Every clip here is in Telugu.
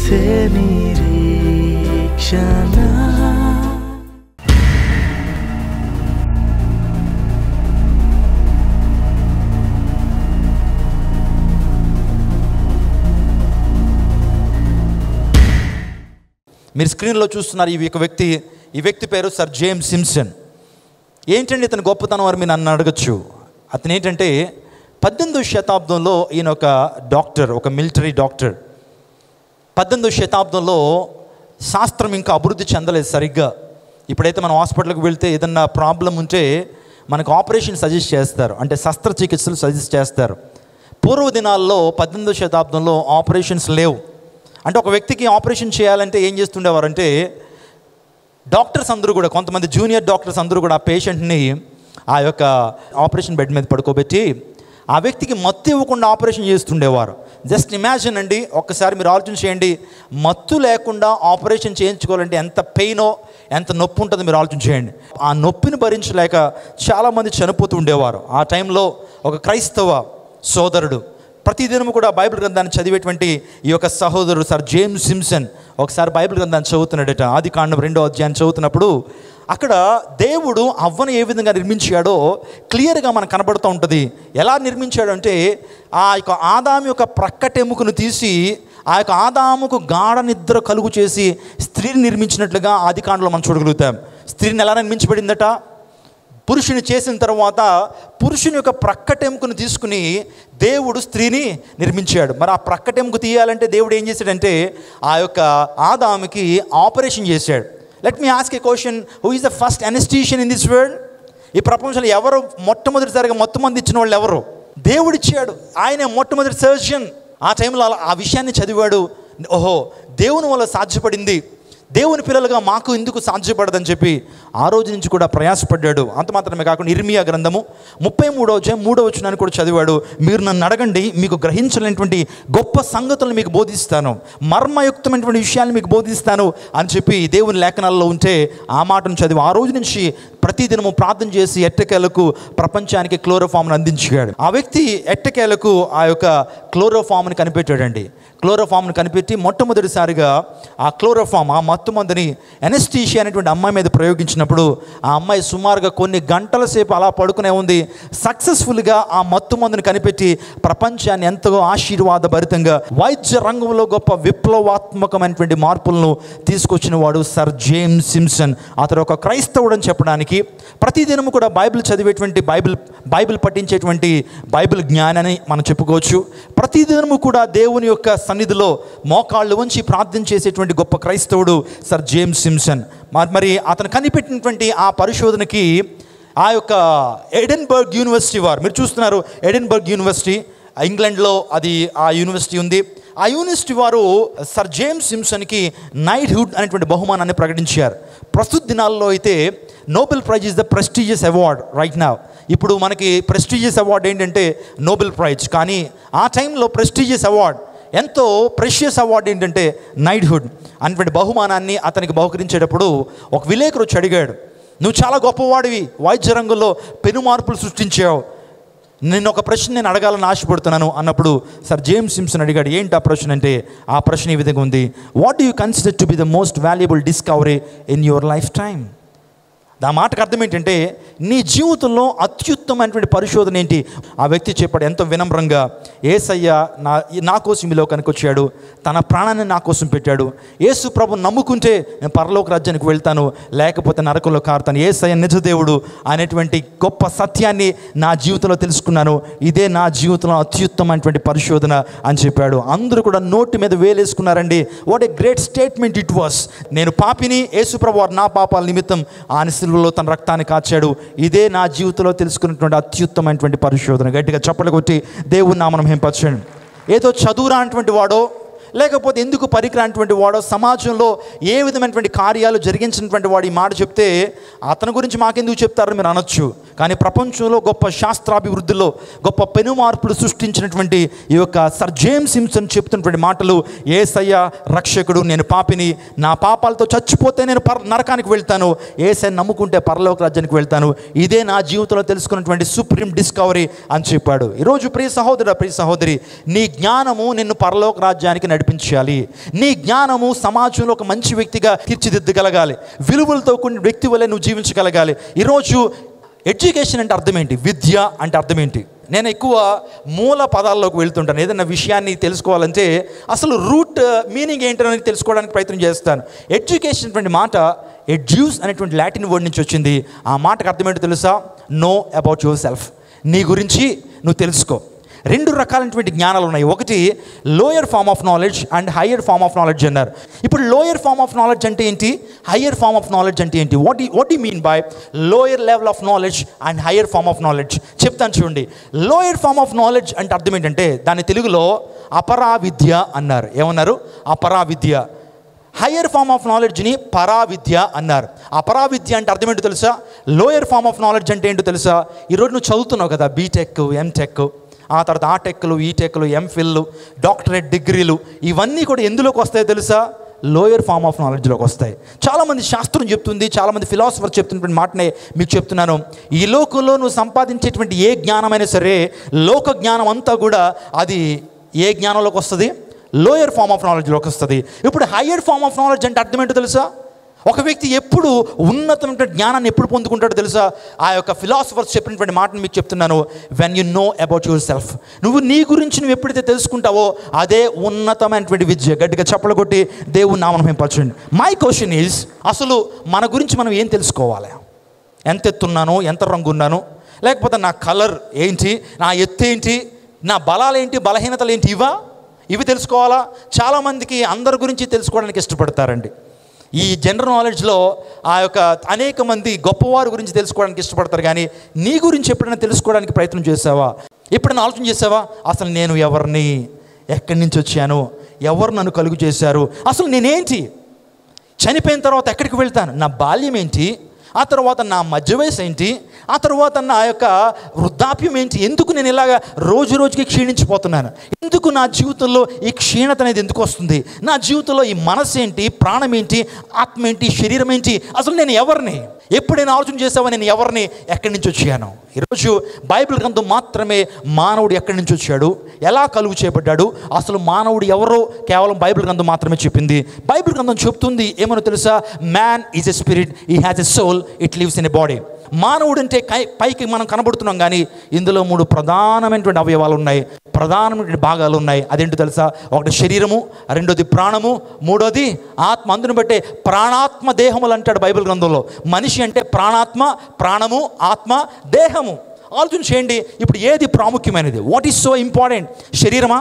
చేసే నిరీక్షణ మీరు స్క్రీన్లో చూస్తున్నారు ఈ యొక్క వ్యక్తి ఈ వ్యక్తి పేరు సర్ జేమ్స్ సిమ్సన్ ఏంటండి ఇతని గొప్పతనం అని మీరు నన్ను అడగచ్చు అతను ఏంటంటే పద్దెనిమిదో శతాబ్దంలో ఈయన ఒక డాక్టర్ ఒక మిలిటరీ డాక్టర్ పద్దెనిమిదో శతాబ్దంలో శాస్త్రం ఇంకా అభివృద్ధి చెందలేదు సరిగ్గా ఇప్పుడైతే మనం హాస్పిటల్కి వెళ్తే ఏదన్నా ప్రాబ్లం ఉంటే మనకు ఆపరేషన్ సజెస్ట్ చేస్తారు అంటే శస్త్రచికిత్సలు సజెస్ట్ చేస్తారు పూర్వ దినాల్లో పద్దెనిమిదో శతాబ్దంలో ఆపరేషన్స్ లేవు అంటే ఒక వ్యక్తికి ఆపరేషన్ చేయాలంటే ఏం చేస్తుండేవారంటే డాక్టర్స్ అందరూ కూడా కొంతమంది జూనియర్ డాక్టర్స్ అందరూ కూడా ఆ పేషెంట్ని ఆ యొక్క ఆపరేషన్ బెడ్ మీద పడుకోబెట్టి ఆ వ్యక్తికి మత్తు ఇవ్వకుండా ఆపరేషన్ చేస్తుండేవారు జస్ట్ ఇమాజిన్ అండి ఒక్కసారి మీరు ఆలోచన చేయండి మత్తు లేకుండా ఆపరేషన్ చేయించుకోవాలంటే ఎంత పెయినో ఎంత నొప్పి ఉంటుందో మీరు ఆలోచన చేయండి ఆ నొప్పిని భరించలేక చాలామంది చనిపోతూ ఉండేవారు ఆ టైంలో ఒక క్రైస్తవ సోదరుడు ప్రతిదినము కూడా బైబిల్ గ్రంథాన్ని చదివేటువంటి ఈ యొక్క సహోదరుడు సార్ జేమ్స్ సిమ్సన్ ఒకసారి బైబిల్ గ్రంథాన్ని చదువుతున్నాడట ఆది కాండం రెండో అధ్యాయం చదువుతున్నప్పుడు అక్కడ దేవుడు అవ్వను ఏ విధంగా నిర్మించాడో క్లియర్గా మనకు కనబడుతూ ఉంటుంది ఎలా నిర్మించాడు అంటే ఆ యొక్క ఆదాము యొక్క ప్రక్కటెముకను తీసి ఆ యొక్క ఆదాముకు గాఢ నిద్ర కలుగు చేసి స్త్రీని నిర్మించినట్లుగా ఆది కాండంలో మనం చూడగలుగుతాం స్త్రీని ఎలా నిర్మించబడిందట పురుషుని చేసిన తర్వాత పురుషుని యొక్క ప్రక్కటెముకను తీసుకుని దేవుడు స్త్రీని నిర్మించాడు మరి ఆ ప్రక్కటెముక తీయాలంటే దేవుడు ఏం చేశాడంటే ఆ యొక్క ఆదాముకి ఆపరేషన్ చేశాడు let me ask a question who is the first anaesthetician in this world ఈ ప్రపంచంలో ఎవరు మొట్టమొదటిసారిగా మొత్తం మంది ఇచ్చిన వాళ్ళు ఎవరు దేవుడిచ్చాడు ఆయన మొట్టమొదటి సర్జన్ ఆ టైంలో అలా ఆ విషయాన్ని చదివాడు ఓహో దేవుని వల్ల సాధ్యపడింది దేవుని పిల్లలుగా మాకు ఎందుకు సాధ్యపడదని చెప్పి ఆ రోజు నుంచి కూడా ప్రయాసపడ్డాడు అంత మాత్రమే కాకుండా ఇర్మియా గ్రంథము ముప్పై మూడో అధ్యాయం మూడో వచనాన్ని కూడా చదివాడు మీరు నన్ను అడగండి మీకు గ్రహించలేనటువంటి గొప్ప సంగతులను మీకు బోధిస్తాను మర్మయుక్తమైనటువంటి విషయాలు మీకు బోధిస్తాను అని చెప్పి దేవుని లేఖనాల్లో ఉంటే ఆ మాటను చదివి ఆ రోజు నుంచి ప్రతిదినము ప్రార్థన చేసి ఎట్టకేలకు ప్రపంచానికి క్లోరోఫామ్ను అందించాడు ఆ వ్యక్తి ఎట్టకేలకు ఆ యొక్క క్లోరోఫామ్ని కనిపెట్టాడండి క్లోరోఫామ్ను కనిపెట్టి మొట్టమొదటిసారిగా ఆ క్లోరోఫామ్ ఆ మత్తు మందుని ఎనెస్టీషియా అనేటువంటి అమ్మాయి మీద ప్రయోగించినప్పుడు ఆ అమ్మాయి సుమారుగా కొన్ని గంటల సేపు అలా పడుకునే ఉంది సక్సెస్ఫుల్గా ఆ మత్తు మందుని కనిపెట్టి ప్రపంచాన్ని ఎంతో ఆశీర్వాదభరితంగా వైద్య రంగంలో గొప్ప విప్లవాత్మకమైనటువంటి మార్పులను తీసుకొచ్చిన వాడు సర్ జేమ్స్ సిమ్సన్ అతడు ఒక క్రైస్తవుడు అని చెప్పడానికి ప్రతిదినము కూడా బైబిల్ చదివేటువంటి బైబిల్ బైబిల్ పఠించేటువంటి బైబిల్ జ్ఞానాన్ని మనం చెప్పుకోవచ్చు ప్రతిదినము కూడా దేవుని యొక్క సన్నిధిలో మోకాళ్ళు ఉంచి ప్రార్థన చేసేటువంటి గొప్ప క్రైస్తవుడు సర్ జేమ్స్ సిమ్సన్ మరి మరి అతను కనిపెట్టినటువంటి ఆ పరిశోధనకి ఆ యొక్క ఎడెన్బర్గ్ యూనివర్సిటీ వారు మీరు చూస్తున్నారు ఎడెన్బర్గ్ యూనివర్సిటీ ఇంగ్లాండ్లో అది ఆ యూనివర్సిటీ ఉంది ఆ యూనివర్సిటీ వారు సర్ జేమ్స్ సిమ్సన్కి నైట్హుడ్ అనేటువంటి బహుమానాన్ని ప్రకటించారు ప్రస్తుత దినాల్లో అయితే Nobel prize is the prestigious award right నా ఇప్పుడు మనకి ప్రెస్టీజియస్ అవార్డ్ ఏంటంటే నోబెల్ ప్రైజ్ కానీ ఆ టైంలో ప్రెస్టీజియస్ అవార్డ్ ఎంతో ప్రెషియస్ అవార్డు ఏంటంటే నైట్హుడ్ అనేటువంటి బహుమానాన్ని అతనికి బహుకరించేటప్పుడు ఒక విలేకరు వచ్చి అడిగాడు నువ్వు చాలా గొప్పవాడివి వైద్య రంగంలో పెను మార్పులు సృష్టించావు నేను ఒక ప్రశ్న నేను అడగాలని ఆశపడుతున్నాను అన్నప్పుడు సార్ జేమ్స్ సిమ్సన్ అడిగాడు ఏంటి ఆ ప్రశ్న అంటే ఆ ప్రశ్న ఈ విధంగా ఉంది what do you consider to be the most valuable discovery in your lifetime ఆ మాటకు అర్థం ఏంటంటే నీ జీవితంలో అత్యుత్తమైనటువంటి పరిశోధన ఏంటి ఆ వ్యక్తి చెప్పాడు ఎంతో వినమ్రంగా ఏసయ్య నా నా కోసం ఈ లోకానికి వచ్చాడు తన ప్రాణాన్ని నా కోసం పెట్టాడు యేసు ప్రభు నమ్ముకుంటే నేను పరలోక రాజ్యానికి వెళ్తాను లేకపోతే నరకంలో కారుతాను ఏసయ్య నిజదేవుడు అనేటువంటి గొప్ప సత్యాన్ని నా జీవితంలో తెలుసుకున్నాను ఇదే నా జీవితంలో అత్యుత్తమైనటువంటి పరిశోధన అని చెప్పాడు అందరూ కూడా నోటి మీద వేలేసుకున్నారండి what a great statement it was నేను పాపిని యేసుప్రభు వారు నా పాపాల నిమిత్తం ఆయన శిలువలో తన రక్తాన్ని కాచాడు ఇదే నా జీవితంలో తెలుసుకున్నటువంటి అత్యుత్తమైనటువంటి పరిశోధన గట్టిగా చప్పట్లు కొట్టి దేవుని నామనం హెంపరచండి ఏదో చదువురానటువంటి వాడో లేకపోతే ఎందుకు పనికిరానటువంటి వాడో సమాజంలో ఏ విధమైనటువంటి కార్యాలు జరిగించినటువంటి వాడు ఈ మాట చెప్తే అతని గురించి మాకెందుకు చెప్తారని మీరు అనొచ్చు కానీ ప్రపంచంలో గొప్ప శాస్త్రాభివృద్ధిలో గొప్ప పెనుమార్పులు సృష్టించినటువంటి ఈ యొక్క సర్ జేమ్స్ సింప్సన్ చెప్తున్నటువంటి మాటలు ఏసయ్య రక్షకుడు నేను పాపిని నా పాపాలతో చచ్చిపోతే నేను పర నరకానికి వెళ్తాను ఏసై నమ్ముకుంటే పరలోక రాజ్యానికి వెళ్తాను ఇదే నా జీవితంలో తెలుసుకున్నటువంటి సుప్రీం డిస్కవరీ అని చెప్పాడు ఈరోజు ప్రియ సహోదరు ప్రియ సహోదరి నీ జ్ఞానము నిన్ను పరలోక రాజ్యానికి నడిపించాలి నీ జ్ఞానము సమాజంలో ఒక మంచి వ్యక్తిగా తీర్చిదిద్దగలగాలి విలువలతో కొన్ని వ్యక్తి వల్లే నువ్వు జీవించగలగాలి ఈరోజు ఎడ్యుకేషన్ అంటే అర్థం ఏంటి విద్య అంటే అర్థం ఏంటి నేను ఎక్కువ మూల పదాల్లోకి వెళ్తుంటాను ఏదైనా విషయాన్ని తెలుసుకోవాలంటే అసలు రూట్ మీనింగ్ ఏంటని తెలుసుకోవడానికి ప్రయత్నం చేస్తాను ఎడ్యుకేషన్ అటువంటి మాట ఎడ్యూస్ అనేటువంటి లాటిన్ వర్డ్ నుంచి వచ్చింది ఆ మాటకు అర్థం ఏంటో తెలుసా నో అబౌట్ యువర్ సెల్ఫ్ నీ గురించి నువ్వు తెలుసుకో రెండు రకాలైనటువంటి జ్ఞానాలు ఉన్నాయి ఒకటి lower form of knowledge and higher form of knowledge అన్నారు ఇప్పుడు లోయర్ ఫార్మ్ ఆఫ్ నాలెడ్జ్ అంటే ఏంటి హయ్యర్ ఫార్మ్ ఆఫ్ నాలెడ్జ్ అంటే ఏంటి what what you mean by lower level of knowledge and higher form of knowledge చెప్తాను చూడండి లోయర్ ఫార్మ్ ఆఫ్ నాలెడ్జ్ అంటే అర్థం ఏంటంటే దాని తెలుగులో అపరా విద్య అన్నారు ఏమన్నారు అపరా విద్య హయ్యర్ ఫార్మ్ ఆఫ్ నాలెడ్జ్ని పరావిద్య అన్నారు ఆ పరావిద్య అంటే అర్థం ఏంటో తెలుసా లోయర్ ఫార్మ్ ఆఫ్ నాలెడ్జ్ అంటే ఏంటో తెలుసా ఈరోజు నువ్వు చదువుతున్నావు కదా బీటెక్ ఎంటెక్ ఆ తర్వాత ఆ టెక్లు ఈ టెక్లు ఎంఫిల్లు డాక్టరేట్ డిగ్రీలు ఇవన్నీ కూడా ఎందులోకి వస్తాయో తెలుసా లోయర్ ఫార్మ్ ఆఫ్ నాలెడ్జ్లోకి వస్తాయి చాలామంది శాస్త్రం చెప్తుంది చాలామంది ఫిలాసఫర్ చెప్తున్నటువంటి మాటనే మీకు చెప్తున్నాను ఈ లోకంలో నువ్వు సంపాదించేటువంటి ఏ జ్ఞానమైనా సరే లోక జ్ఞానం అంతా కూడా అది ఏ జ్ఞానంలోకి వస్తుంది లోయర్ ఫార్మ్ ఆఫ్ నాలెడ్జ్లోకి వస్తుంది ఇప్పుడు హయ్యర్ ఫార్మ్ ఆఫ్ నాలెడ్జ్ అంటే అర్థం ఏంటో తెలుసా ఒక వ్యక్తి ఎప్పుడు ఉన్నతమైన జ్ఞానాన్ని ఎప్పుడు పొందుకుంటాడో తెలుసా ఆ యొక్క ఫిలాసఫర్స్ చెప్పినటువంటి మాటను మీకు చెప్తున్నాను when you know about yourself నువ్వు నీ గురించి నువ్వు ఎప్పుడైతే తెలుసుకుంటావో అదే ఉన్నతమైనటువంటి విద్య గట్టిగా చప్పలు కొట్టి దేవుని నామం పెంపరచండి మై క్వశ్చన్ ఈజ్ అసలు మన గురించి మనం ఏం తెలుసుకోవాలి ఎంత ఎత్తున్నాను ఎంత రంగు ఉన్నాను లేకపోతే నా కలర్ ఏంటి నా ఎత్తు ఏంటి నా బలాలు ఏంటి బలహీనతలు ఏంటి ఇవా ఇవి తెలుసుకోవాలా చాలామందికి అందరి గురించి తెలుసుకోవడానికి ఇష్టపడతారండి ఈ జనరల్ నాలెడ్జ్లో ఆ యొక్క అనేక మంది గొప్పవారి గురించి తెలుసుకోవడానికి ఇష్టపడతారు కానీ నీ గురించి ఎప్పుడైనా తెలుసుకోవడానికి ప్రయత్నం చేసావా ఎప్పుడైనా ఆలోచన చేసావా అసలు నేను ఎవరిని ఎక్కడి నుంచి వచ్చాను ఎవరు నన్ను కలుగు చేశారు అసలు నేనేంటి చనిపోయిన తర్వాత ఎక్కడికి వెళ్తాను నా బాల్యం ఏంటి ఆ తర్వాత నా మధ్య వయసు ఏంటి ఆ తర్వాత నా యొక్క వృద్ధాప్యం ఏంటి ఎందుకు నేను ఇలాగా రోజు రోజుకి క్షీణించిపోతున్నాను ఎందుకు నా జీవితంలో ఈ క్షీణత అనేది ఎందుకు వస్తుంది నా జీవితంలో ఈ మనసు ఏంటి ప్రాణం ఏంటి ఆత్మ ఏంటి శరీరం ఏంటి అసలు నేను ఎవరిని ఎప్పుడైనా ఆలోచన చేసావా నేను ఎవరిని ఎక్కడి నుంచి వచ్చాను ఈరోజు బైబిల్ గ్రంథం మాత్రమే మానవుడు ఎక్కడి నుంచి వచ్చాడు ఎలా కలుగు చేయబడ్డాడు అసలు మానవుడు ఎవరో కేవలం బైబిల్ గ్రంథం మాత్రమే చెప్పింది బైబిల్ గ్రంథం చెప్తుంది ఏమో తెలుసా man is a spirit he has a soul it lives in a body మానవుడు అంటే కై పైకి మనం కనబడుతున్నాం కానీ ఇందులో మూడు ప్రధానమైనటువంటి అవయవాలు ఉన్నాయి ప్రధానమైనటువంటి భాగాలు ఉన్నాయి అదేంటో తెలుసా ఒకటి శరీరము రెండోది ప్రాణము మూడోది ఆత్మ అందుని బట్టే ప్రాణాత్మ దేహములు అంటాడు బైబిల్ గ్రంథంలో మనిషి అంటే ప్రాణాత్మ ప్రాణము ఆత్మ దేహము ఆలోచన చేయండి ఇప్పుడు ఏది ప్రాముఖ్యమైనది వాట్ ఈస్ సో ఇంపార్టెంట్ శరీరమా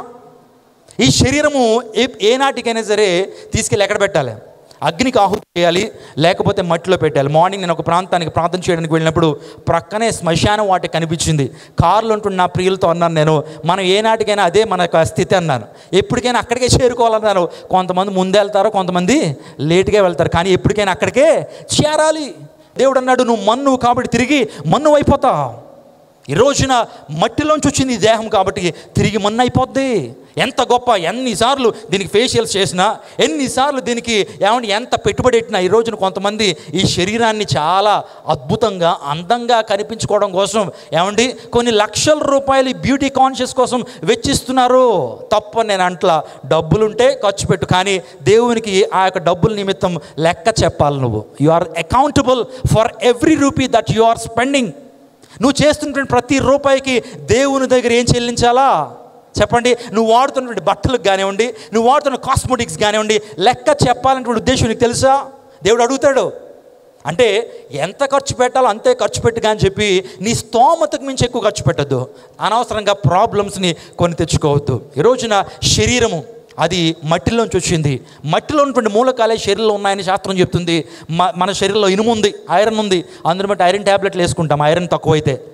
ఈ శరీరము ఏ ఏనాటికైనా సరే తీసుకెళ్ళి ఎక్కడ పెట్టాలి అగ్నికి ఆహుతి చేయాలి లేకపోతే మట్టిలో పెట్టాలి మార్నింగ్ నేను ఒక ప్రాంతానికి ప్రార్థన చేయడానికి వెళ్ళినప్పుడు ప్రక్కనే శ్మశానం వాటికి కనిపించింది కారులో ఉంటున్న నా ప్రియులతో అన్నాను నేను మనం ఏనాటికైనా అదే మన యొక్క స్థితి అన్నాను ఎప్పటికైనా అక్కడికే చేరుకోవాలన్నాను కొంతమంది ముందే వెళ్తారు కొంతమంది లేటుగా వెళ్తారు కానీ ఎప్పటికైనా అక్కడికే చేరాలి దేవుడు అన్నాడు నువ్వు మన్ను కాబట్టి తిరిగి మన్ను అయిపోతావు ఈ రోజున మట్టిలోంచి వచ్చింది ఈ దేహం కాబట్టి తిరిగి మన్ను అయిపోద్ది ఎంత గొప్ప ఎన్నిసార్లు దీనికి ఫేషియల్స్ చేసినా ఎన్నిసార్లు దీనికి ఏమంటే ఎంత పెట్టుబడి పెట్టినా ఈ రోజున కొంతమంది ఈ శరీరాన్ని చాలా అద్భుతంగా అందంగా కనిపించుకోవడం కోసం ఏమండి కొన్ని లక్షల రూపాయలు ఈ బ్యూటీ కాన్షియస్ కోసం వెచ్చిస్తున్నారు తప్ప నేను అంట్లా డబ్బులుంటే ఖర్చు పెట్టు కానీ దేవునికి ఆ యొక్క డబ్బుల నిమిత్తం లెక్క చెప్పాలి నువ్వు you are accountable for every rupee that you are spending నువ్వు చేస్తున్నటువంటి ప్రతి రూపాయికి దేవుని దగ్గర ఏం చెల్లించాలా చెప్పండి నువ్వు వాడుతున్నటువంటి బట్టలకు కానివ్వండి నువ్వు వాడుతున్న కాస్మెటిక్స్ కానివ్వండి లెక్క చెప్పాలనేటువంటి ఉద్దేశం నీకు తెలుసా దేవుడు అడుగుతాడు అంటే ఎంత ఖర్చు పెట్టాలో అంతే ఖర్చు పెట్టు కానీ చెప్పి నీ స్తోమతకు మించి ఎక్కువ ఖర్చు పెట్టద్దు అనవసరంగా ప్రాబ్లమ్స్ని కొని తెచ్చుకోవద్దు ఈ రోజున శరీరము అది మట్టిలోంచి వచ్చింది మట్టిలో ఉన్నటువంటి మూలకాలే శరీరంలో ఉన్నాయని శాస్త్రం చెప్తుంది మ- మన శరీరంలో ఇనుము ఉంది ఐరన్ ఉంది అందుని బట్టి ఐరన్ ట్యాబ్లెట్లు వేసుకుంటాం ఐరన్ తక్కువైతే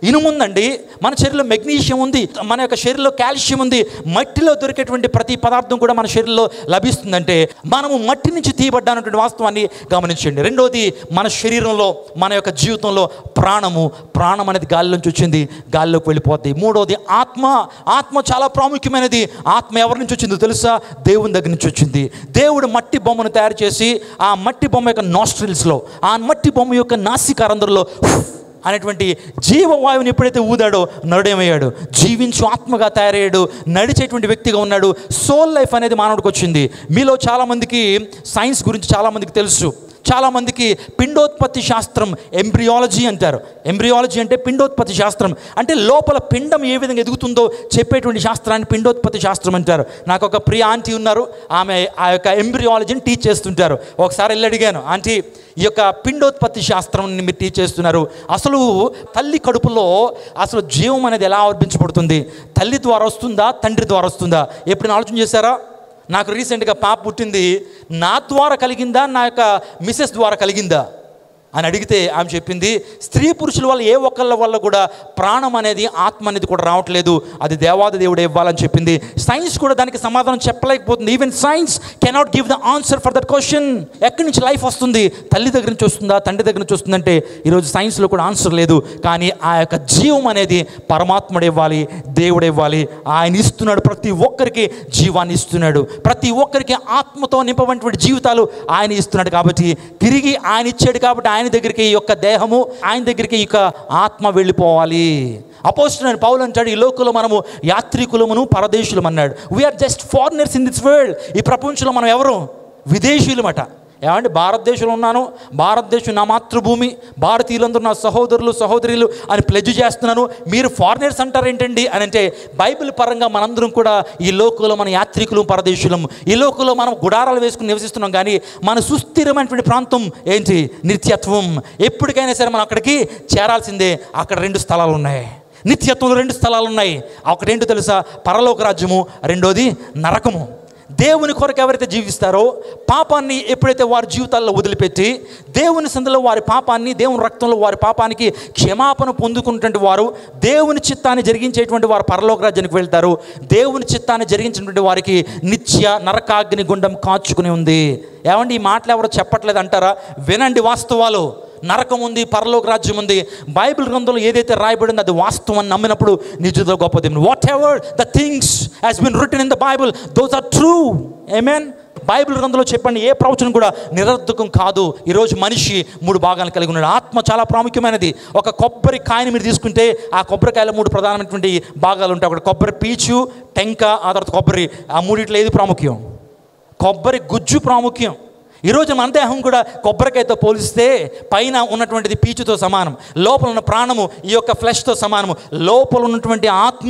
ఇనుము ఉందండి మన శరీరంలో మెగ్నీషియం ఉంది మన యొక్క శరీరంలో కాల్షియం ఉంది మట్టిలో దొరికేటువంటి ప్రతి పదార్థం కూడా మన శరీరంలో లభిస్తుందంటే మనము మట్టి నుంచి తీయబడ్డానటువంటి వాస్తవాన్ని గమనించండి రెండోది మన శరీరంలో మన యొక్క జీవితంలో ప్రాణము ప్రాణం అనేది గాలిలోంచి వచ్చింది గాలిలోకి వెళ్ళిపోద్ది మూడోది ఆత్మ ఆత్మ చాలా ప్రాముఖ్యమైనది ఆత్మ ఎవరి నుంచి వచ్చిందో తెలుసా దేవుని దగ్గర నుంచి వచ్చింది దేవుడు మట్టి బొమ్మను తయారు చేసి ఆ మట్టి బొమ్మ యొక్క నాస్ట్రిల్స్లో ఆ మట్టి బొమ్మ యొక్క నాసికారంధ్రంలో అనేటువంటి జీవవాయువుని ఎప్పుడైతే ఊదాడో నరుడేమయ్యాడు జీవించు ఆత్మగా తయారయ్యాడు నడిచేటువంటి వ్యక్తిగా ఉన్నాడు సోల్ లైఫ్ అనేది మానవుడికి వచ్చింది మీలో చాలామందికి సైన్స్ గురించి చాలామందికి తెలుసు చాలామందికి పిండోత్పత్తి శాస్త్రం ఎంబ్రియాలజీ అంటారు ఎంబ్రియాలజీ అంటే పిండోత్పత్తి శాస్త్రం అంటే లోపల పిండం ఏ విధంగా ఎదుగుతుందో చెప్పేటువంటి శాస్త్రాన్ని పిండోత్పత్తి శాస్త్రం అంటారు నాకు ఒక ప్రియ ఆంటీ ఉన్నారు ఆమె ఆ యొక్క ఎంబ్రియాలజీని టీచ్ చేస్తుంటారు ఒకసారి వెళ్ళి అడిగాను ఆంటీ ఈ యొక్క పిండోత్పత్తి శాస్త్రం మీరు టీచ్ చేస్తున్నారు అసలు తల్లి కడుపులో అసలు జీవం అనేది ఎలా ఆవర్భించబడుతుంది తల్లి ద్వారా వస్తుందా తండ్రి ద్వారా వస్తుందా ఎప్పుడైనా ఆలోచన చేశారా నాకు రీసెంట్గా పాప పుట్టింది నా ద్వారా కలిగిందా నా యొక్క మిస్సెస్ ద్వారా కలిగిందా అని అడిగితే ఆమె చెప్పింది స్త్రీ పురుషుల వల్ల ఏ ఒక్కళ్ళ వల్ల కూడా ప్రాణం అనేది ఆత్మ అనేది కూడా రావట్లేదు అది దేవాది దేవుడే ఇవ్వాలని చెప్పింది సైన్స్ కూడా దానికి సమాధానం చెప్పలేకపోతుంది even science cannot give the answer for that question ఎక్కడి నుంచి లైఫ్ వస్తుంది తల్లి దగ్గర నుంచి వస్తుందా తండ్రి దగ్గర నుంచి వస్తుందంటే ఈరోజు సైన్స్లో కూడా ఆన్సర్ లేదు కానీ ఆ యొక్క జీవం అనేది పరమాత్ముడు ఇవ్వాలి దేవుడు ఇవ్వాలి ఆయన ఇస్తున్నాడు ప్రతి ఒక్కరికి జీవాన్ని ఇస్తున్నాడు ప్రతి ఒక్కరికి ఆత్మతో నింపబడినటువంటి జీవితాలు ఆయన ఇస్తున్నాడు కాబట్టి తిరిగి ఆయన ఇచ్చాడు కాబట్టి ఆయన దగ్గరికి ఈ యొక్క దేహము ఆయన దగ్గరికి ఈ యొక్క ఆత్మ వెళ్ళిపోవాలి అపోజిట్ పౌలు అంటాడు ఈ లోకంలో మనము యాత్రికులమును పరదేశులం అన్నాడు we are just foreigners in this world ఈ ప్రపంచంలో మనం ఎవరు విదేశీయులమట ఏమంటే భారతదేశంలో ఉన్నాను భారతదేశం నా మాతృభూమి భారతీయులందరూ నా సహోదరులు సహోదరులు అని ప్లెజ్ చేస్తున్నాను మీరు ఫారినర్స్ అంటారు ఏంటండి అని అంటే బైబిల్ పరంగా మనందరం కూడా ఈ లోకంలో మన యాత్రికులు పరదేశులం ఈ లోకంలో మనం గుడారాలు వేసుకుని నివసిస్తున్నాం కానీ మన సుస్థిరమైనటువంటి ప్రాంతం ఏంటి నిత్యత్వం ఎప్పటికైనా సరే మనం అక్కడికి చేరాల్సిందే అక్కడ రెండు స్థలాలు ఉన్నాయి నిత్యత్వంలో రెండు స్థలాలు ఉన్నాయి ఒకటేంటో తెలుసా పరలోక రాజ్యము రెండోది నరకము దేవుని కొరకు ఎవరైతే జీవిస్తారో పాపాన్ని ఎప్పుడైతే వారి జీవితాల్లో వదిలిపెట్టి దేవుని సందులో వారి పాపాన్ని దేవుని రక్తంలో వారి పాపానికి క్షమాపణ పొందుకున్నటువంటి వారు దేవుని చిత్తాన్ని జరిగించేటువంటి వారు పరలోక రాజ్యానికి వెళ్తారు దేవుని చిత్తాన్ని జరిగించినటువంటి వారికి నిత్య నరకాగ్ని గుండం కాచుకుని ఉంది ఏమండి ఈ మాటలు ఎవరో చెప్పట్లేదు అంటారా వినండి వాస్తవాలు నరకం ఉంది పరలోక రాజ్యం ఉంది బైబిల్ గ్రంథంలో ఏదైతే రాయబడిందో అది వాస్తవం అని నమ్మినప్పుడు నిజంగా గొప్ప దేవుని whatever the things has been written in the Bible those are true amen Bible గ్రంథంలో చెప్పండి ఏ ప్రవచనం కూడా నిరర్ధకం కాదు ఈరోజు మనిషి మూడు భాగాలు కలిగి ఉన్నాడు ఆత్మ చాలా ప్రాముఖ్యమైనది ఒక కొబ్బరి కాయని మీరు తీసుకుంటే ఆ కొబ్బరికాయలో మూడు ప్రధానమైనటువంటి భాగాలు ఉంటాయి ఒకటి కొబ్బరి పీచు టెంక ఆ తర్వాత కొబ్బరి ఆ మూడిట్లో ఏది ప్రాముఖ్యం కొబ్బరి గుజ్జు ప్రాముఖ్యం ఈరోజు మన దేహం కూడా కొబ్బరికాయతో పోలిస్తే పైన ఉన్నటువంటిది పీచుతో సమానం లోపల ఉన్న ప్రాణము ఈ యొక్క ఫ్లెష్తో సమానము లోపల ఉన్నటువంటి ఆత్మ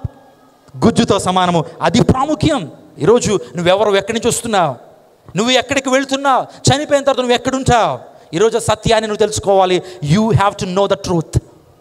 గుజ్జుతో సమానము అది ప్రాముఖ్యం ఈరోజు నువ్వెవరు ఎక్కడి నుంచి వస్తున్నావు నువ్వు ఎక్కడికి వెళ్తున్నావు చనిపోయిన తర్వాత నువ్వు ఎక్కడుంటావు ఈరోజు ఆ సత్యాన్ని నువ్వు తెలుసుకోవాలి you have to know the truth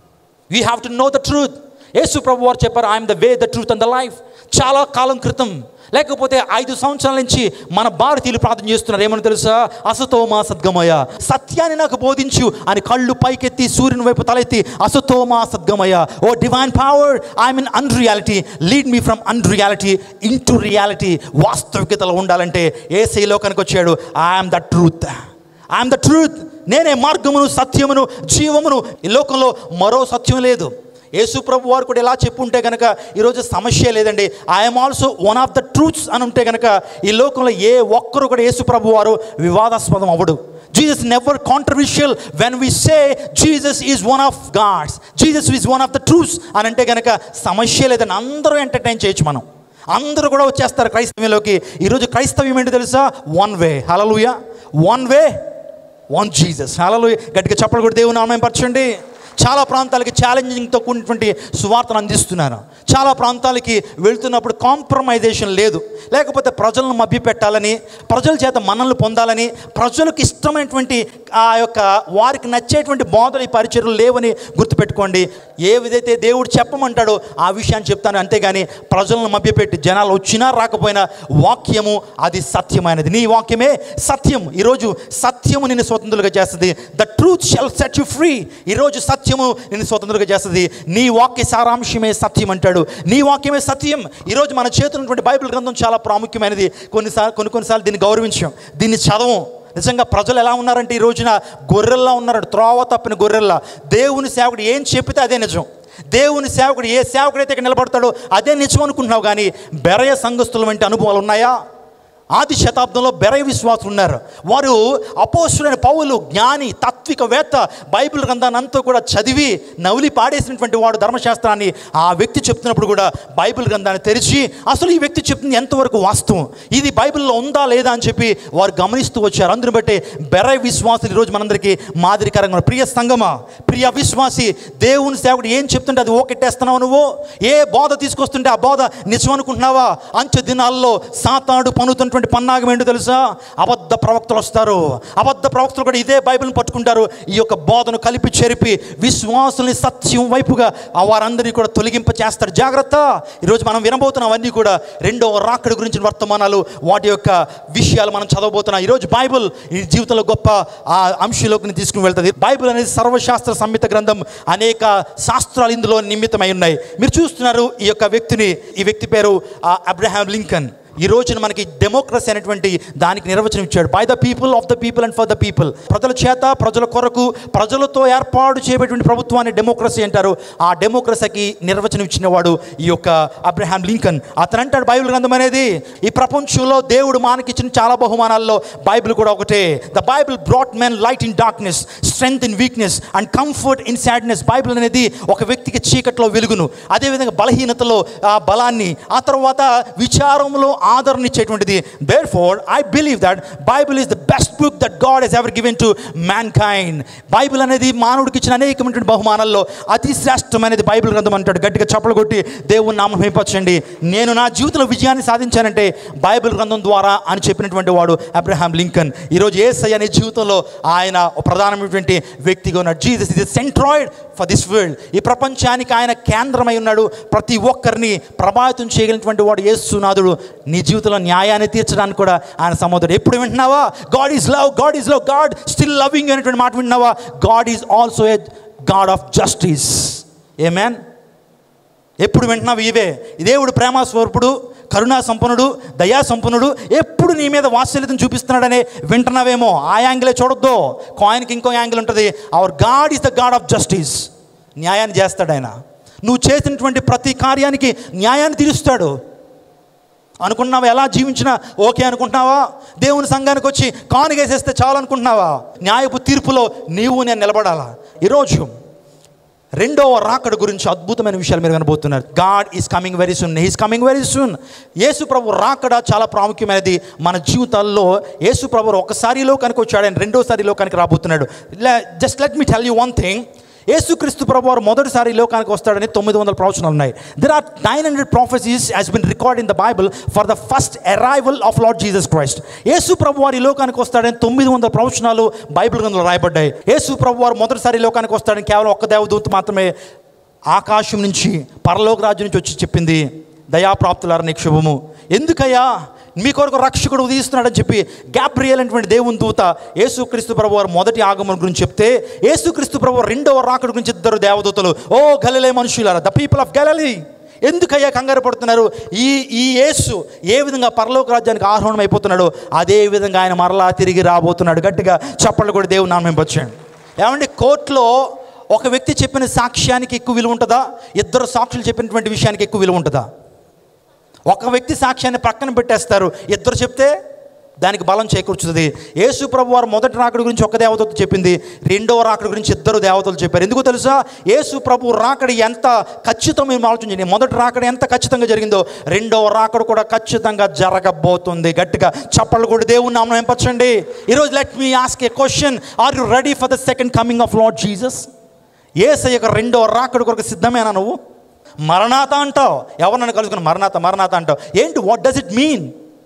we have to know the truth యేసు ప్రభు వారు చెప్పారు I'm the way the truth and the life చాలా కాలం క్రితం లేకపోతే ఐదు సంవత్సరాల నుంచి మన భారతీయులు ప్రార్థన చేస్తున్నారు ఏమని తెలుసా అసతోమా సద్గమయ సత్యాన్ని నాకు బోధించు అని కళ్ళు పైకెత్తి సూర్యుని వైపు తలెత్తి అసతోమా సద్గమయ O divine power I mean unreality lead me from unreality into reality వాస్తవికతలో ఉండాలంటే ఏసీ లోకానికి వచ్చాడు I'm the truth I'm the truth నేనే మార్గమును సత్యమును జీవమును ఈ లోకంలో మరో సత్యం లేదు యేసు ప్రభు వారు కూడా ఇలా చెప్పుంటే కనుక ఈరోజు సమస్య లేదండి I'm also one of the truths అని ఉంటే కనుక ఈ లోకంలో ఏ ఒక్కరు కూడా యేసు ప్రభు వారు వివాదాస్పదం అవ్వడు Jesus never controversial when we say Jesus is one of gods Jesus is one of the truths అని అంటే కనుక సమస్య లేదని అందరూ ఎంటర్టైన్ చేయొచ్చు మనం అందరూ కూడా వచ్చేస్తారు క్రైస్తవ్యంలోకి ఈరోజు క్రైస్తవ్యం ఏంటి తెలుసా one way hallelujah one way one Jesus hallelujah గట్టిగా చెప్పలు కూడా దేవుని నామం పరచండి చాలా ప్రాంతాలకి ఛాలెంజింగ్తో కూడినటువంటి సువార్తను అందిస్తున్నాను చాలా ప్రాంతాలకి వెళ్తున్నప్పుడు కాంప్రమైజేషన్ లేదు లేకపోతే ప్రజలను మభ్యపెట్టాలని ప్రజల చేత మనల్ని పొందాలని ప్రజలకు ఇష్టమైనటువంటి ఆ యొక్క వారికి నచ్చేటువంటి బోధలు ఈ పరిచయలు లేవని గుర్తుపెట్టుకోండి ఏ విధైతే దేవుడు చెప్పమంటాడో ఆ విషయాన్ని చెప్తాను అంతేగాని ప్రజలను మభ్యపెట్టి జనాలు వచ్చినా రాకపోయినా వాక్యము అది సత్యమైనది నీ వాక్యమే సత్యం ఈరోజు సత్యము నిన్ను స్వతంత్రులుగా చేస్తుంది the truth shall set you free ఈరోజు సత్యం సత్యము నేను స్వతంత్రంగా చేస్తుంది నీ వాక్య సారాంశమే సత్యం అంటాడు నీ వాక్యమే సత్యం ఈరోజు మన చేతులు ఉన్నటువంటి బైబిల్ గ్రంథం చాలా ప్రాముఖ్యమైనది కొన్నిసార్లు కొన్ని కొన్నిసార్లు దీన్ని గౌరవించాం దీన్ని చదవం నిజంగా ప్రజలు ఎలా ఉన్నారంటే ఈ రోజున గొర్రెల్లా ఉన్నారు త్రోవ తప్పిన గొర్రెల్లా దేవుని సేవకుడు ఏం చెప్పితే అదే నిజం దేవుని సేవకుడు ఏ సేవకుడైతే ఇక్కడ నిలబడతాడో అదే నిజం అనుకుంటున్నావు కానీ బెరయ సంఘస్థుల వంటి అనుభవాలు ఉన్నాయా ఆది శతాబ్దంలో బెరయ విశ్వాసులు ఉన్నారు వారు అపోసులైన పౌలు జ్ఞాని తాత్వికవేత్త బైబిల్ గ్రంథాన్ని అంతా కూడా చదివి నవ్వులి పాడేసినటువంటి వాడు ధర్మశాస్త్రాన్ని ఆ వ్యక్తి చెప్తున్నప్పుడు కూడా బైబిల్ గ్రంథాన్ని తెరిచి అసలు ఈ వ్యక్తి చెప్తుంది ఎంతవరకు వాస్తవం ఇది బైబిల్లో ఉందా లేదా అని చెప్పి వారు గమనిస్తూ వచ్చారు అందుని బట్టి బెరయ విశ్వాసులు ఈరోజు మనందరికీ మాదిరికరంగా ఉన్నారు. ప్రియ సంగమా ప్రియ విశ్వాసి దేవుని సేవకుడు ఏం చెప్తుంటే అది ఓకెట్టేస్తున్నావు నువ్వు ఏ బోధ తీసుకొస్తుంటే ఆ బోధ నిజం అనుకుంటున్నావా అంచె దినాల్లో సాతాడు పనుతున్నటువంటి పన్నాగం ఏంటో తెలుసా అబద్ధ ప్రవక్తలు వస్తారు అబద్ధ ప్రవక్తలు కూడా ఇదే బైబిల్ని పట్టుకుంటారు ఈ యొక్క బోధను కలిపి చెరిపి విశ్వాసుల్ని సత్యం వైపుగా ఆ వారందరినీ కూడా తొలగింప చేస్తారు జాగ్రత్త ఈరోజు మనం వినబోతున్నవన్నీ కూడా రెండవ రాకడి గురించిన వర్తమానాలు వాటి యొక్క విషయాలు మనం చదవబోతున్నాం ఈరోజు బైబిల్ ఈ జీవితంలో గొప్ప ఆ అంశంలోకి తీసుకుని వెళ్తుంది బైబిల్ అనేది సర్వశాస్త్ర సంహిత గ్రంథం అనేక శాస్త్రాలు ఇందులో నిమిత్తమై ఉన్నాయి మీరు చూస్తున్నారు ఈ యొక్క వ్యక్తిని ఈ వ్యక్తి పేరు ఆ, అబ్రహాం లింకన్ ఈ రోజున మనకి డెమోక్రసీ అనేటువంటి దానికి నిర్వచనం ఇచ్చాడు by the people of the people and for the people ప్రజల చేత ప్రజల కొరకు ప్రజలతో ఏర్పాటు చేయబడినటువంటి ప్రభుత్వాన్ని డెమోక్రసీ అంటారు ఆ డెమోక్రసీకి నిర్వచనం ఇచ్చిన వాడు ఈ యొక్క అబ్రహాం లింకన్ అతను అంటాడు బైబిల్ గ్రంథం అనేది ఈ ప్రపంచంలో దేవుడు మనకిచ్చిన చాలా బహుమానాల్లో బైబిల్ కూడా ఒకటే the Bible brought men light in darkness strength in weakness and comfort in sadness Bible అనేది ఒక వ్యక్తికి చీకట్లో వెలుగును అదేవిధంగా బలహీనతలో ఆ బలాన్ని ఆ తర్వాత విచారంలో ఆదరణ ఇచ్చేటువంటిది therefore I believe that Bible is the best book that God has ever given to mankind Bible అనేది మానవుడికి ఇచ్చిన అనేకమైనటువంటి బహుమానాల్లో అతి శ్రేష్టమైనది బైబిల్ గ్రంథం అంటాడు గట్టిగా చప్పలు కొట్టి దేవుని నామం మేపచ్చండి నేను నా జీవితంలో విజయాన్ని సాధించానంటే బైబిల్ గ్రంథం ద్వారా అని చెప్పినటువంటి వాడు అబ్రహాం లింకన్ ఈరోజు ఏసై అనే జీవితంలో ఆయన ఒక ప్రధానమైనటువంటి వ్యక్తిగా ఉన్నాడు జీసస్ ఇది సెంట్రాయిడ్ ఫర్ దిస్ వరల్డ్ ఈ ప్రపంచానికి ఆయన కేంద్రమై ఉన్నాడు ప్రతి ఒక్కరిని ప్రభావితం చేయగలిగినటువంటి వాడు యేసునాథుడు నీ జీవితంలో న్యాయాన్ని తీర్చడానికి కూడా ఆయన సముద్రుడు ఎప్పుడు వింటున్నావా God is love God is love God still loving అనేటువంటి మాట వింటున్నావా God is also a God of justice a man ఎప్పుడు వింటున్నావు ఇవే దేవుడు ప్రేమ స్వరూపుడు కరుణా సంపన్నుడు దయా సంపన్నుడు ఎప్పుడు నీ మీద వాత్సల్యతను చూపిస్తున్నాడనే వింటున్నావేమో ఆ యాంగిలే చూడొద్దు కాయిన్కి ఇంకో యాంగిల్ ఉంటుంది our God is the God of justice న్యాయాన్ని చేస్తాడు ఆయన నువ్వు చేసినటువంటి ప్రతి కార్యానికి న్యాయాన్ని తీరుస్తాడు అనుకున్నావా ఎలా జీవించినా ఓకే అనుకుంటున్నావా దేవుని సంఘానికి వచ్చి కానుగేసేస్తే చాలు అనుకుంటున్నావా న్యాయపు తీర్పులో నీవు నేను నిలబడాలా ఈరోజు రెండవ రాకడ గురించి అద్భుతమైన విషయాలు మీరు వినబోతున్నారు God is coming very soon he's coming very soon యేసు ప్రభు రాకడ చాలా ప్రాముఖ్యమైనది మన జీవితాల్లో యేసు ప్రభు ఒకసారి లోకానికి వచ్చాడు ఆయన రెండోసారి లోకానికి రాబోతున్నాడు just let me tell you one thing యేసుక్రీస్తు ప్రభు వారు మొదటిసారి ఈ లోకానికి వస్తాడని తొమ్మిది వందల ప్రవచనాలు ఉన్నాయి there are nine hundred prophecies has been record in the Bible for the first arrival of Lord Jesus Christ యేసు ప్రభు వారు ఈ లోకానికి వస్తాడని తొమ్మిది వందల ప్రవచనాలు బైబిల్ గ్రంథంలో రాయబడ్డాయి యేసు ప్రభు వారు మొదటిసారి ఈ లోకానికి వస్తాడని కేవలం ఒక్క దేవదూత మాత్రమే ఆకాశం నుంచి పరలోక రాజ్యం నుంచి వచ్చి చెప్పింది దయాప్రాప్తులార నీకు శుభము ఎందుకయ్యా మీ కొరకు రక్షకుడు ఉదయిస్తున్నాడని చెప్పి గ్యాబ్రియల్ అనేటువంటి దేవుని దూత యేసుక్రీస్తు ప్రభు వారు మొదటి ఆగమనం గురించి చెప్తే యేసుక్రీస్తు ప్రభు రెండవ రాకడ గురించి ఇద్దరు దేవదూతలు ఓ గలిలే మనుషులారా ద పీపుల్ ఆఫ్ గలలీ ఎందుకయ్యా కంగారు పడుతున్నారు ఈ ఈ యేసు ఏ విధంగా పరలోక రాజ్యానికి ఆహ్వానం అయిపోతున్నాడో అదే విధంగా ఆయన మరలా తిరిగి రాబోతున్నాడు గట్టిగా చప్పట్లు కూడా దేవుని నామం వచ్చాడు ఏమంటే కోర్టులో ఒక వ్యక్తి చెప్పిన సాక్ష్యానికి ఎక్కువ విలువ ఉంటుందా ఇద్దరు సాక్షులు చెప్పినటువంటి విషయానికి ఎక్కువ విలువ ఉంటుందా ఒక వ్యక్తి సాక్ష్యాన్ని పక్కన పెట్టేస్తారు ఇద్దరు చెప్తే దానికి బలం చేకూర్చుతుంది యేసు ప్రభు వారు మొదటి రాకడి గురించి ఒక దేవతతో చెప్పింది రెండవ రాకడి గురించి ఇద్దరు దేవతలు చెప్పారు ఎందుకు తెలుసా యేసు ప్రభు రాకడి ఎంత ఖచ్చితం మేము ఆలోచించండి మొదటి రాకడి ఎంత ఖచ్చితంగా జరిగిందో రెండవ రాకడు కూడా ఖచ్చితంగా జరగబోతుంది గట్టిగా చప్పళ్ళు కూడా దేవుని నామం ఎంపచ్చండి ఈరోజు let me ask a question are you ready for the second coming of Lord Jesus ఏసై యొక్క రెండవ రాకడి కొరకు సిద్ధమేనా నువ్వు మరణాత అంటావు ఎవరు నన్ను కలుసుకుని మరణాత మరణాత అంటావు ఏంటి వాట్ డస్ ఇట్ మీన్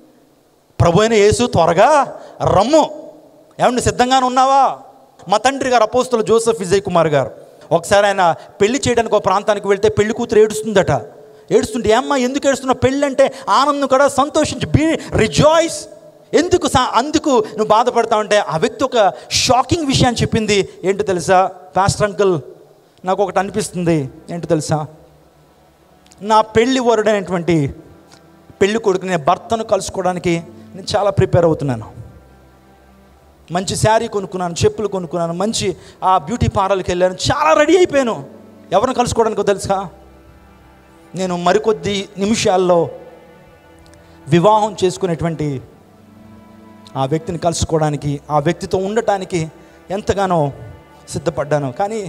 ప్రభు అయిన యేసు త్వరగా రమ్ము ఏమన్నా సిద్ధంగానే ఉన్నావా మా తండ్రి గారు అపోస్తులు జోసెఫ్ విజయ్ కుమార్ గారు ఒకసారి ఆయన పెళ్లి చేయడానికి ఒక ప్రాంతానికి వెళ్తే పెళ్లి కూతురు ఏడుస్తుందట ఏడుస్తుంటే ఏమ్మా ఎందుకు ఏడుస్తున్నావు పెళ్ళి అంటే ఆనందం కూడా సంతోషించి బీ రిజాయిస్ ఎందుకు సా అందుకు నువ్వు బాధపడతా ఉంటే ఆ వ్యక్తి ఒక షాకింగ్ విషయాన్ని చెప్పింది ఏంటో తెలుసా ఫాస్ట్ అంకుల్ నాకు ఒకటి అనిపిస్తుంది ఏంటో తెలుసా నా పెళ్లి వరుడైనటువంటి పెళ్లి కొడుకు నేను భర్తను కలుసుకోవడానికి నేను చాలా ప్రిపేర్ అవుతున్నాను మంచి శారీ కొనుక్కున్నాను చెప్పులు కొనుక్కున్నాను మంచి ఆ బ్యూటీ పార్లర్కి వెళ్ళాను చాలా రెడీ అయిపోయాను ఎవరిని కలుసుకోవడానికో తెలుసా నేను మరికొద్ది నిమిషాల్లో వివాహం చేసుకునేటువంటి ఆ వ్యక్తిని కలుసుకోవడానికి ఆ వ్యక్తితో ఉండటానికి ఎంతగానో సిద్ధపడ్డాను కానీ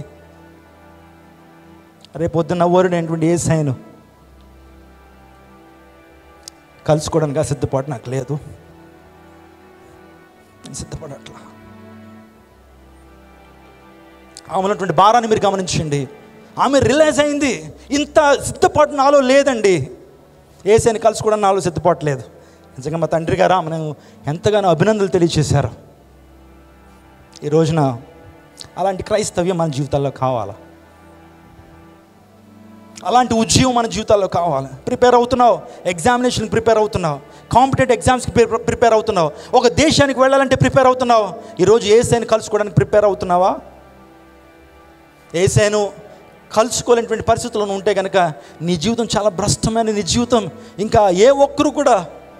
రేపొద్దున వరుడైనటువంటి ఏ సైను కలుసుకోవడానికి ఆ సిద్ధపాటు నాకు లేదు నేను సిద్ధపడట్లా ఆమె ఉన్నటువంటి భారాన్ని మీరు గమనించండి ఆమె రిలైజ్ అయింది ఇంత సిద్ధపాటు నాలో లేదండి ఏసైని కలుసుకోవడానికి నాలో సిద్ధపాటు లేదు నిజంగా మా తండ్రి గారు ఆమెను ఎంతగానో అభినందనలు తెలియజేశారు ఈ రోజున అలాంటి క్రైస్తవ్యం మన జీవితాల్లో కావాలా అలాంటి ఉద్యోగం మన జీవితాల్లో కావాలి ప్రిపేర్ అవుతున్నావు ఎగ్జామినేషన్ ప్రిపేర్ అవుతున్నావు కాంపిటేటివ్ ఎగ్జామ్స్కి ప్రిపేర్ అవుతున్నావు ఒక దేశానికి వెళ్ళాలంటే ప్రిపేర్ అవుతున్నావు ఈరోజు ఏసైని కలుసుకోవడానికి ప్రిపేర్ అవుతున్నావా ఏసైను కలుసుకోలేనటువంటి పరిస్థితుల్లో ఉంటే కనుక నీ జీవితం చాలా భ్రష్టమైన నీ జీవితం ఇంకా ఏ ఒక్కరు కూడా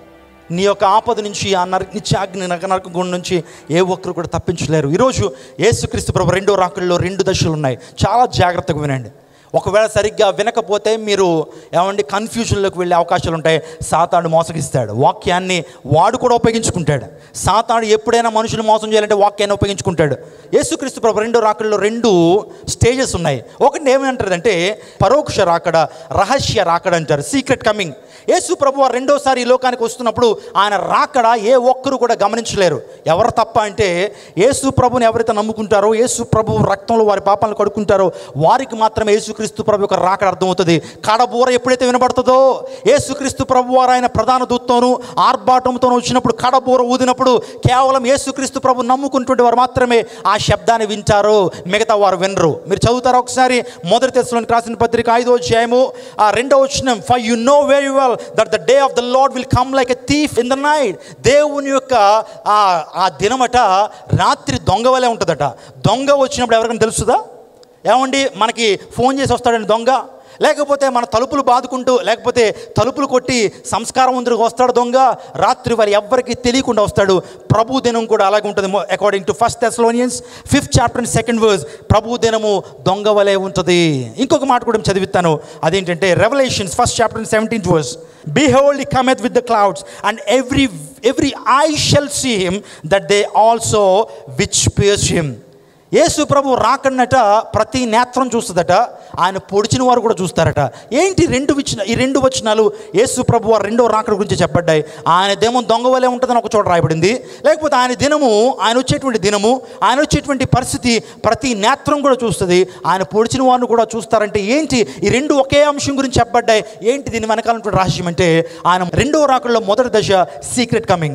నీ యొక్క ఆపద నుంచి ఆ నర నిత్యాగ్ని నరక నరక గుండం నుంచి ఏ ఒక్కరు కూడా తప్పించలేరు ఈరోజు యేసుక్రీస్తు ప్రభు రెండో రాకుల్లో రెండు దశలు ఉన్నాయి చాలా జాగ్రత్తగా వినండి ఒకవేళ సరిగ్గా వినకపోతే మీరు ఏమండి కన్ఫ్యూజన్లోకి వెళ్ళే అవకాశాలు ఉంటాయి సాతాడు మోసగిస్తాడు వాక్యాన్ని వాడు కూడా ఉపయోగించుకుంటాడు సాతాడు ఎప్పుడైనా మనుషులు మోసం చేయాలంటే వాక్యాన్ని ఉపయోగించుకుంటాడు యేసుక్రీస్తు ప్రభు రెండో రాకడలో రెండు స్టేజెస్ ఉన్నాయి ఒకటి ఏమంటారంటే పరోక్ష రాకడ రహస్య రాకడ అంటారు సీక్రెట్ కమింగ్ యేసు ప్రభు రెండోసారి ఈ లోకానికి వస్తున్నప్పుడు ఆయన రాకడ ఏ ఒక్కరు కూడా గమనించలేరు ఎవరు తప్ప అంటే యేసు ప్రభుని ఎవరైతే నమ్ముకుంటారో యేసు ప్రభు రక్తంలో వారి పాపాలను కడుక్కుంటారో వారికి మాత్రమే యేసుక్రీస్తు ప్రభు యొక్క రాకడ అర్థమవుతుంది కడబూర ఎప్పుడైతే వినబడుతుందో యేసుక్రీస్తు ప్రభు వారు ఆయన ప్రధాన దూత్తోను ఆర్భాటంతోనూ వచ్చినప్పుడు కడబూర ఊదినప్పుడు కేవలం యేసుక్రీస్తు ప్రభు నమ్ముకుంటుంటే వారు మాత్రమే ఆ శబ్దాన్ని వింటారు మిగతా వారు వినరు మీరు చదువుతారా ఒకసారి మొదటి తెశలోనికి రాసిన పత్రిక ఐదో అధ్యాయము ఆ రెండో వచ్చిన for you know very well that the day of the Lord will come like a thief in the night దేవుని యొక్క ఆ ఆ దినమట రాత్రి దొంగ వలె ఉంటుందట దొంగ వచ్చినప్పుడు ఎవరికైనా తెలుసుదా ఏమండి మనకి ఫోన్ చేసి వస్తాడండి దొంగ లేకపోతే మన తలుపులు బాదుకుంటూ లేకపోతే తలుపులు కొట్టి సంస్కారం ముందుకు వస్తాడు దొంగ రాత్రి వారి ఎవ్వరికి తెలియకుండా వస్తాడు ప్రభు దినం కూడా అలాగే ఉంటుంది according to first Thessalonians fifth chapter second verse ప్రభు దినము దొంగ వలె ఉంటుంది ఇంకొక మాట కూడా అదేంటంటే అదేంటంటే revelations first chapter seventeenth verse behold cometh with the clouds and every every eye shall see him that they also which pierce him యేసు ప్రభు రాకన్నట ప్రతి నేత్రం చూస్తుందట ఆయన పొడిచిన వారు కూడా చూస్తారట ఏంటి రెండు విచ్చిన ఈ రెండు వచనాలు యేసు ప్రభు వారు రెండో రాకడ గురించి చెప్పబడ్డాయి ఆయన దేమం దొంగ వలె ఉంటుందని ఒక చోట రాయబడింది లేకపోతే ఆయన దినము ఆయన వచ్చేటువంటి దినము ఆయన వచ్చేటువంటి పరిస్థితి ప్రతి నేత్రం కూడా చూస్తుంది ఆయన పొడిచిన వారిని కూడా చూస్తారంటే ఏంటి ఈ రెండు ఒకే అంశం గురించి చెప్పబడ్డాయి ఏంటి దీని వెనకాలటువంటి రహస్యం అంటే ఆయన రెండో రాకడలో మొదటి దశ సీక్రెట్ కమింగ్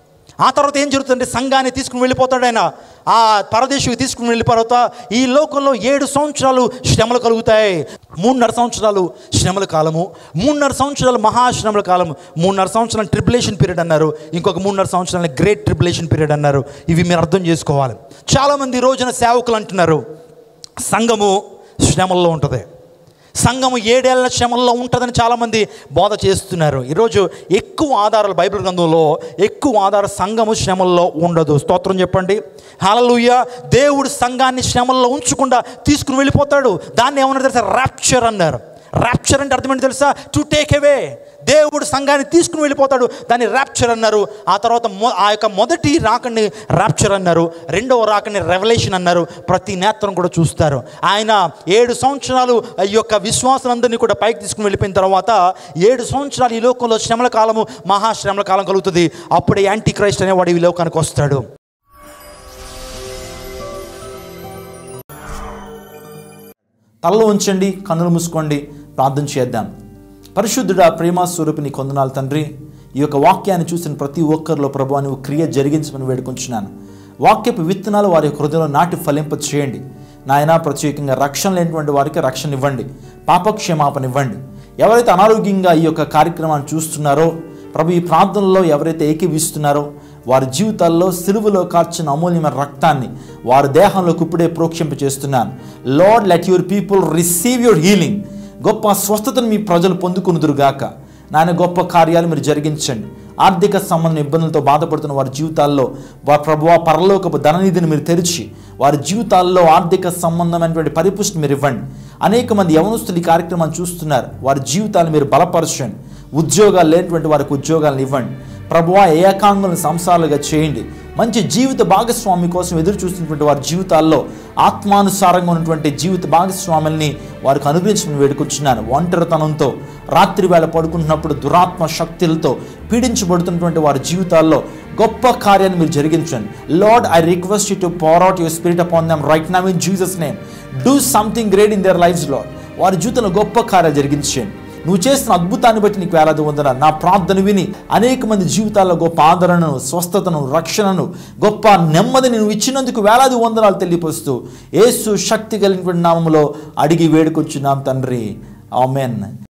ఆ తర్వాత ఏం జరుగుతుందంటే సంఘాన్ని తీసుకుని వెళ్ళిపోతాడు ఆయన ఆ పరదేశికి తీసుకుని వెళ్ళిన తర్వాత ఈ లోకంలో ఏడు సంవత్సరాలు శ్రమలు కలుగుతాయి మూడున్నర సంవత్సరాలు శ్రమల కాలము మూడున్నర సంవత్సరాలు మహాశ్రమల కాలము మూడున్నర సంవత్సరాలు ట్రిబులేషన్ పీరియడ్ అన్నారు ఇంకొక మూడున్నర సంవత్సరాలు గ్రేట్ ట్రిబులేషన్ పీరియడ్ అన్నారు ఇవి మీరు అర్థం చేసుకోవాలి చాలామంది ఈ రోజున సేవకులు అంటున్నారు సంఘము శ్రమల్లో ఉంటుంది సంఘము ఏడేళ్ల శ్రమల్లో ఉంటుందని చాలామంది బోధ చేస్తున్నారు ఈరోజు ఎక్కువ ఆధారాలు బైబిల్ గ్రంథంలో ఎక్కువ ఆధార సంఘము శ్రమల్లో ఉండదు స్తోత్రం చెప్పండి హలలుయ దేవుడు సంఘాన్ని శ్రమల్లో ఉంచకుండా తీసుకుని వెళ్ళిపోతాడు దాన్ని ఏమన్నారు తెలుసా ర్యాప్చర్ అన్నారు ర్యాప్చర్ అంటే అర్థం ఏంటి తెలుసా టు టేక్ అవే దేవుడు సంఘాన్ని తీసుకుని వెళ్ళిపోతాడు దాన్ని ర్యాప్చర్ అన్నారు ఆ తర్వాత మొ ఆ యొక్క మొదటి రాకని ర్యాప్చర్ అన్నారు రెండవ రాకని రెవల్యూషన్ అన్నారు ప్రతి నేత్రం కూడా చూస్తారు ఆయన ఏడు సంవత్సరాలు ఈ యొక్క విశ్వాసులందరినీ కూడా పైకి తీసుకుని వెళ్ళిపోయిన తర్వాత ఏడు సంవత్సరాలు ఈ లోకంలో శ్రమల కాలము మహాశ్రమల కాలం కలుగుతుంది అప్పుడే యాంటీ క్రైస్ట్ అనేవాడు ఈ లోకానికి వస్తాడు తలలో ఉంచండి కన్నులు మూసుకోండి ప్రార్థన చేద్దాం పరిశుద్ధుడా ప్రేమ స్వరూపిని కొందనాలు తండ్రి ఈ యొక్క వాక్యాన్ని చూసిన ప్రతి ఒక్కరిలో ప్రభు నువ్వు క్రియ జరిగించమని వేడుకుంటున్నాను వాక్యపు విత్తనాలు వారి యొక్క హృదయంలో నాటి ఫలింప చేయండి నాయన ప్రత్యేకంగా రక్షణ లేనటువంటి వారికి రక్షణ ఇవ్వండి పాపక్షమాపణ ఇవ్వండి ఎవరైతే అనారోగ్యంగా ఈ యొక్క కార్యక్రమాన్ని చూస్తున్నారో ప్రభు ఈ ప్రార్థనలో ఎవరైతే ఏకీవిస్తున్నారో వారి జీవితాల్లో సిలువలో కార్చిన అమూల్యమైన రక్తాన్ని వారి దేహంలోకి ఇప్పుడే ప్రోక్షింప చేస్తున్నాను Lord let your people receive your healing గొప్ప స్వస్థతను మీ ప్రజలు పొందుకునుదురుగాక నాయన గొప్ప కార్యాలు మీరు జరిగించండి ఆర్థిక సంబంధం ఇబ్బందులతో బాధపడుతున్న వారి జీవితాల్లో వారి ప్రభువా పరలోకపు ధననిధిని మీరు తెరిచి వారి జీవితాల్లో ఆర్థిక సంబంధమైనటువంటి పరిపుష్టి మీరు ఇవ్వండి అనేక మంది యవనస్తులు ఈ కార్యక్రమాన్ని చూస్తున్నారు వారి జీవితాలు మీరు బలపరచండి ఉద్యోగాలు లేనటువంటి వారికి ఉద్యోగాలను ఇవ్వండి ప్రభువా ఏకాంగులను సంసారాలుగా చేయండి మంచి జీవిత భాగస్వామి కోసం ఎదురు చూస్తున్నటువంటి వారి జీవితాల్లో ఆత్మానుసారంగా ఉన్నటువంటి జీవిత భాగస్వాముల్ని వారికి అనుగ్రహించమని వేడుకొచ్చున్నాను ఒంటరితనంతో రాత్రి వేళ పడుకుంటున్నప్పుడు దురాత్మ శక్తులతో పీడించబడుతున్నటువంటి వారి జీవితాల్లో గొప్ప కార్యాన్ని మీరు జరిగించండి Lord I request you to pour out your spirit upon them right now in Jesus name do something great in their lives Lord వారి జీవితంలో గొప్ప కార్యాలు జరిగించండి నువ్వు చేస్తున్న అద్భుతాన్ని బట్టి నీకు వేలాది వందన నా ప్రార్థన విని అనేక మంది జీవితాల్లో గొప్ప ఆదరణను స్వస్థతను రక్షణను గొప్ప నెమ్మదిని నువ్వు ఇచ్చినందుకు వేలాది వందనాలు తెలియపరుస్తూ యేసు శక్తి కలిగినటువంటి నామములో అడిగి వేడుకొచ్చున్నాం తండ్రి ఆమెన్